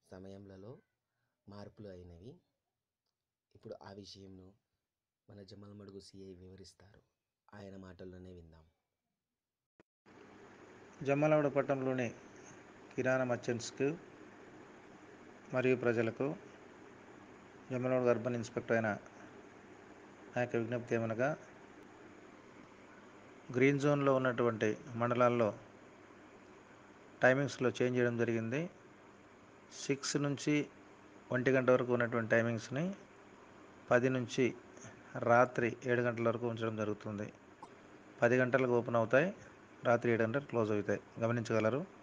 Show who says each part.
Speaker 1: సమయంలలో మార్పులు అయినవి ఇప్పుడు ఆ విషయంను మన జమ్మలమడుగు సిఐ వివరిస్తారు ఆయన మాటల్లోనే విందాం
Speaker 2: జమ్మలమడు పట్టణంలోని కిరాణా మర్చెంట్స్కు మరియు ప్రజలకు జమ్మలమడు అర్బన్ ఇన్స్పెక్టర్ అయిన నా యొక్క విజ్ఞప్తి ఏమనగా గ్రీన్ జోన్లో ఉన్నటువంటి మండలాల్లో టైమింగ్స్లో చేంజ్ చేయడం జరిగింది సిక్స్ నుంచి ఒంటి గంట వరకు ఉన్నటువంటి టైమింగ్స్ని పది నుంచి రాత్రి ఏడు గంటల వరకు ఉంచడం జరుగుతుంది పది గంటలకు ఓపెన్ అవుతాయి రాత్రి ఏడు గంటలకు క్లోజ్ అవుతాయి గమనించగలరు